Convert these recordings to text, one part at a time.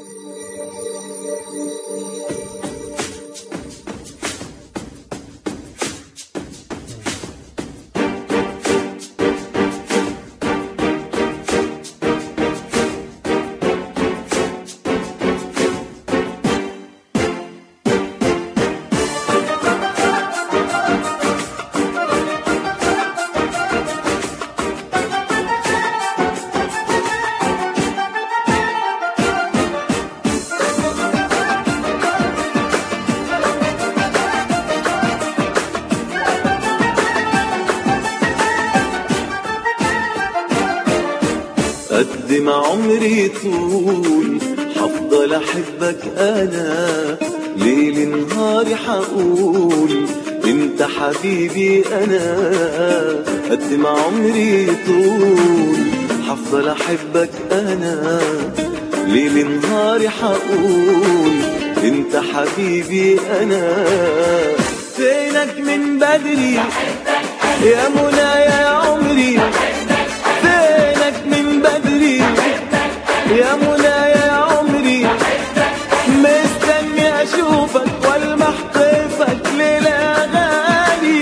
قد ما عمري طول حفضل احبك انا ليل نهاري حقول انت حبيبي انا قد ما عمري طول حفضل احبك انا ليل نهاري حقول انت حبيبي انا فينك من بدري يا منايا يا عمري فينك من بدري يا منايا يا عمري مستني اشوفك والمح طيفك للاغاني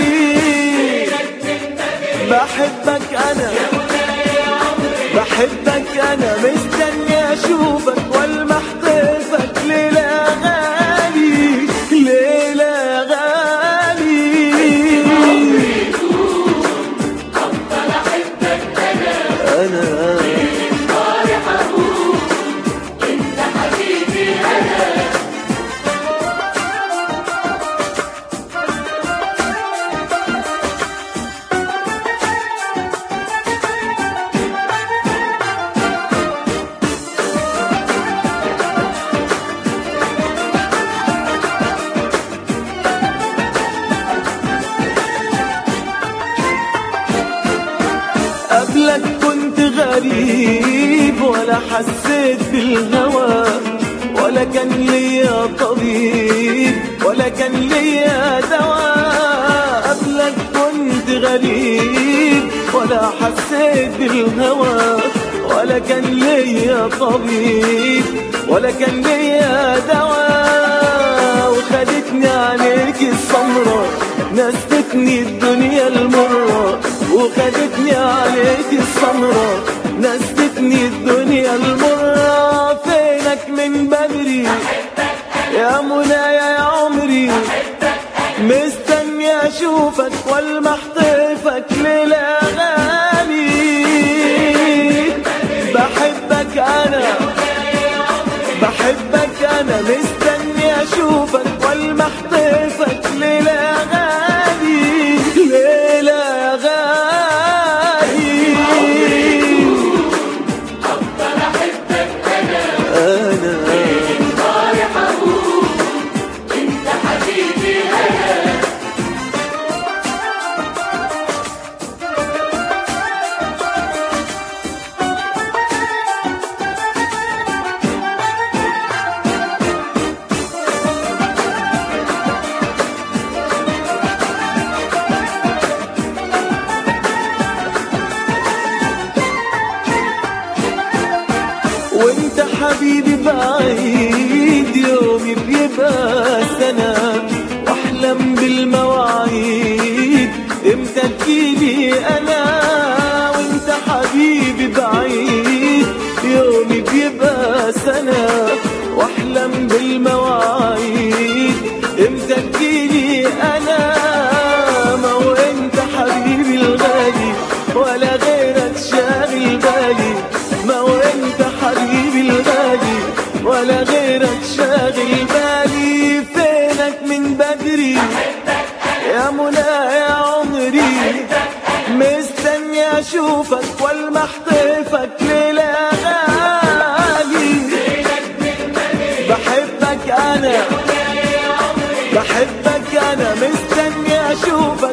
بحبك انا بحبك انا مستني اشوفك والمح طيفك للاغاني للاغاني انا قبلك كنت غريب ولا حسيت بالهوى ولا كان ليا طبيب ولا كان ليا دواء قبلك كنت غريب ولا حسيت بالهوى ولا كان ليا طبيب ولا كان ليا دواء وخدتني عليك السمرة نستني الدنيا المرة وخدتني عليك السمرة نستني الدنيا المرة فينك من بدري يا منايا يا عمري مستني اشوفك والمح طيفك للاغاني بحبك انا بحبك انا مستني اشوفك والمح طيفك للاغاني للاغاني انا وانت حبيبي بعيد يومي بيبقى سنة واحلم بالمواعيد امتى تجيلي انا وانت حبيبي بعيد يومي بيبقى سنة واحلم بالمواعيد امتى تجيلي انا ما هو انت حبيبي الغالي ولا غيرك شاغل بالي ما هو انت حبيبي الغالي ولا غيرك شاغل بالي فينك من بدري يا منى يا عمري مستني اشوفك والمح طيفك للاغاني بحبك انا بحبك انا مستني اشوفك